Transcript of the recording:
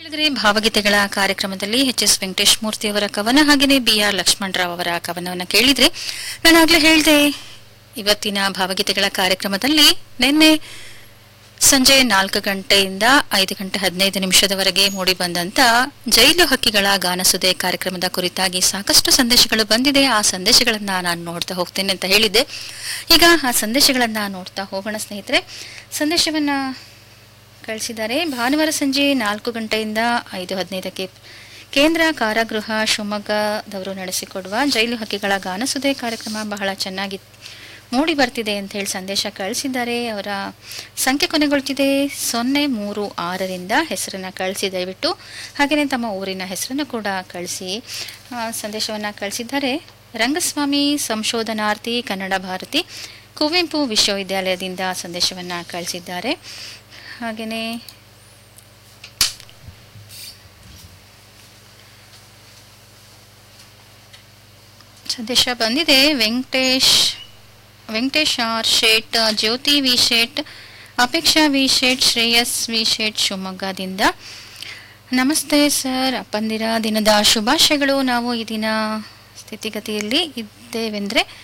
ಹೇಳಿದ್ರೆ ಭಾವಗೀತೆಗಳ ಕಾರ್ಯಕ್ರಮದಲ್ಲಿ ಎಚ್ ಎಸ್ ವೆಂಕಟೇಶ್ ಮೂರ್ತಿ ಅವರ ಕವನ ಹಾಗೆಯೇ ಬಿ ಆರ್ ಲಕ್ಷ್ಮಣರಾವ್ ಅವರ ಕವನವನ್ನು ಕೇಳಿದ್ರೆ ನಾನಾಗ್ಲೇ ಹೇಳಿದೆ ಇವತ್ತಿನ ಭಾವಗೀತೆಗಳ ಕಾರ್ಯಕ್ರಮದಲ್ಲಿ ನಿನ್ನೆ ಸಂಜೆ ನಾಲ್ಕು ಗಂಟೆಯಿಂದ ಐದು ಗಂಟೆ ಹದಿನೈದು ನಿಮಿಷದವರೆಗೆ ಮೂಡಿ ಬಂದಂತ ಜೈಲು ಹಕ್ಕಿಗಳ ಗಾನಸುದೆ ಕಾರ್ಯಕ್ರಮದ ಕುರಿತಾಗಿ ಸಾಕಷ್ಟು ಸಂದೇಶಗಳು ಬಂದಿದೆ ಆ ಸಂದೇಶಗಳನ್ನ ನಾನು ನೋಡ್ತಾ ಹೋಗ್ತೇನೆ ಅಂತ ಹೇಳಿದ್ದೆ ಈಗ ಆ ಸಂದೇಶಗಳನ್ನ ನೋಡ್ತಾ ಹೋಗೋಣ ಸ್ನೇಹಿತರೆ ಸಂದೇಶವನ್ನ ಕಳಿಸಿದ್ದಾರೆ ಭಾನುವಾರ ಸಂಜೆ ನಾಲ್ಕು ಗಂಟೆಯಿಂದ ಐದು ಹದಿನೈದಕ್ಕೆ ಕೇಂದ್ರ ಕಾರಾಗೃಹ ಶಿವಮೊಗ್ಗದವರು ನಡೆಸಿಕೊಡುವ ಜೈಲು ಹಕ್ಕಿಗಳ ಗಾನಸುದೆ ಕಾರ್ಯಕ್ರಮ ಬಹಳ ಚೆನ್ನಾಗಿ ಮೂಡಿ ಬರ್ತಿದೆ ಅಂತ ಹೇಳಿ ಸಂದೇಶ ಕಳಿಸಿದ್ದಾರೆ ಅವರ ಸಂಖ್ಯೆ ಕೊನೆಗೊಳ್ತಿದೆ ಸೊನ್ನೆ ಮೂರು ಆರರಿಂದ ಹೆಸರನ್ನ ಕಳಿಸಿ ದಯವಿಟ್ಟು ಹಾಗೆಯೇ ತಮ್ಮ ಊರಿನ ಹೆಸರನ್ನು ಕೂಡ ಕಳಿಸಿ ಸಂದೇಶವನ್ನು ಕಳಿಸಿದ್ದಾರೆ ರಂಗಸ್ವಾಮಿ ಸಂಶೋಧನಾರ್ಥಿ ಕನ್ನಡ ಭಾರತಿ ಕುವೆಂಪು ವಿಶ್ವವಿದ್ಯಾಲಯದಿಂದ ಸಂದೇಶವನ್ನು ಕಳಿಸಿದ್ದಾರೆ ಹಾಗೆಯೇ ಸಂದೇಶ ಬಂದಿದೆ Venkatesh Venkatesh R Shet Jyothi V Shet Apeksha V Shet Shreyas V Shet ಶಿವಮೊಗ್ಗದಿಂದ ನಮಸ್ತೆ ಸರ್ ಅಪ್ಪಂದಿರ ದಿನದ ಶುಭಾಶಯಗಳು ನಾವು ಈ ದಿನ ಸ್ಥಿತಿಗತಿಯಲ್ಲಿ ಇದ್ದೇವೆಂದರೆ